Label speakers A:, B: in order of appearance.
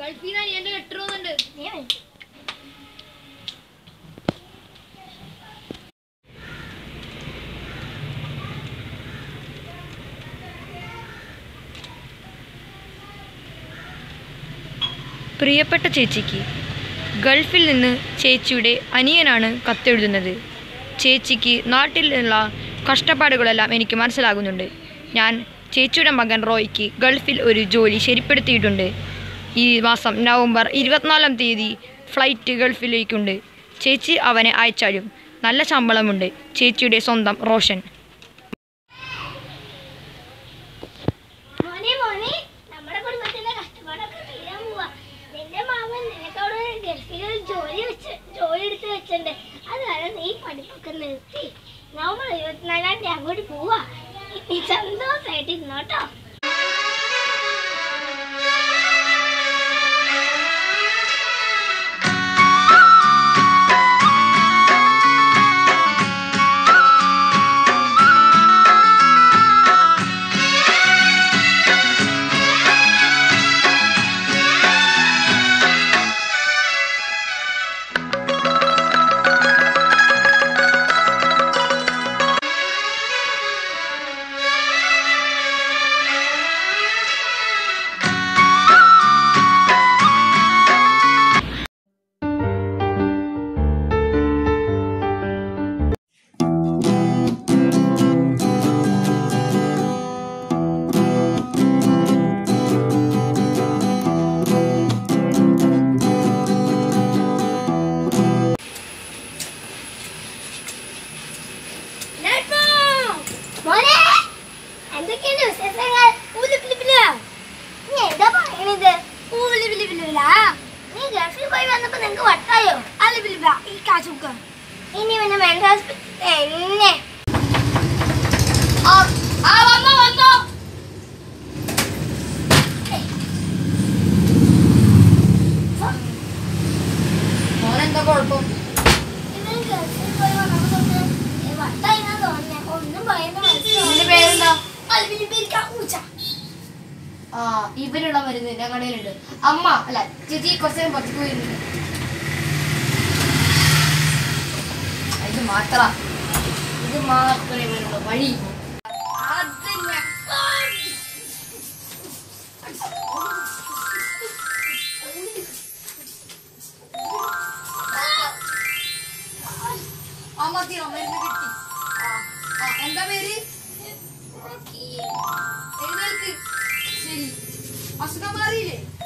A: ഗൾഫിൽ നിന്ന് അനിയന്റെ ലെറ്റർ വന്നിട്ടുണ്ട്
B: നീ വരൂ.
C: പ്രിയപ്പെട്ട ചേച്ചിക്ക് ഗൾഫിൽ നിന്ന് ചേച്ചിയുടെ അനിയനാണ് കത്തെഴുതുന്നത് ചേച്ചിക്ക് നാട്ടിലുള്ള കഷ്ടപ്പാടുകളെല്ലാം എനിക്ക് മനസ്സിലാകുന്നുണ്ട് ഞാൻ ചേച്ചിയുടെ മകൻ റോയ്ക്ക് ഗൾഫിൽ ഒരു ജോലി ശരിപ്പെടുത്തിയിട്ടുണ്ട് ഈ മാസം നവംബർ ഇരുപത്തിനാലാം തീയതി ഫ്ലൈറ്റ് ഗൾഫിലേക്കുണ്ട് ചേച്ചി അവനെ അയച്ചാലും നല്ല ശമ്പളമുണ്ട് ചേച്ചിയുടെ സ്വന്തം റോഷൻ
B: മോനെ മോനെ നമ്മുടെ കുടുംബത്തിന്റെ കഷ്ടപ്പാടൊക്കെ തീരാൻ പോവാ നിന്റെ മാമൻ നിനക്കവിടെ ഒരു ഗൾഫിൽ ഒരു ജോലി വെച്ച് ജോലി എടുത്ത് വെച്ചിട്ടുണ്ട് അതുവരെ നീ പഠിപ്പൊക്കെ നിർത്തി നവംബർ ഇരുപത്തിനാലാം തീയതി അങ്ങോട്ട് പോവാ നീ സന്തോഷമായിട്ട് ഇരുന്നോട്ടോ മോനെ എന്തൊക്കെയുണ്ട് വിശേഷങ്ങൾ ഊലിപ്പിലിപ്പിലാ നീ എന്താ പറയണത് ഊലിപ്പിലിപ്പിലാ നീ ഗൾഫിൽ പോയി വന്നപ്പോ നിനക്ക് വട്ടായോ അലിപ്പിലിപ്പ ഈ കാശുക്ക ഇനി പിന്നെ വേണ്ട എന്നെ ആ വന്നോ വന്നോ
A: മോനെന്താ കുഴപ്പം
B: ഇവൻ ഗൾഫിൽ പോയി വന്നപ്പോ തൊട്ട് വട്ടായി തോന്നുന്നേ ഒന്നും പറയുന്ന
A: നിന്റെ പേരെന്താ
B: അലിപ്പിലിപ്പിരിക്കാ ഊച്ച
A: ആ ഇവനുള്ള മരുന്ന് എന്റെ കടയിലുണ്ട് അമ്മ അല്ല ചേച്ചി കുറച്ച് നേരം പുറത്തേക്ക് പോയിരുന്നുണ്ട് ഇത് മാത്ര ഇത് മാത്രമേ ഇവനുള്ള വഴി അത് ഞാൻ അമ്മ തീരോ മരുന്ന് കിട്ടി ആ, ആ, എന്താ പേര് എഴുന്നേൽക്ക് ശരി അസുഖം മാറിയില്ലേ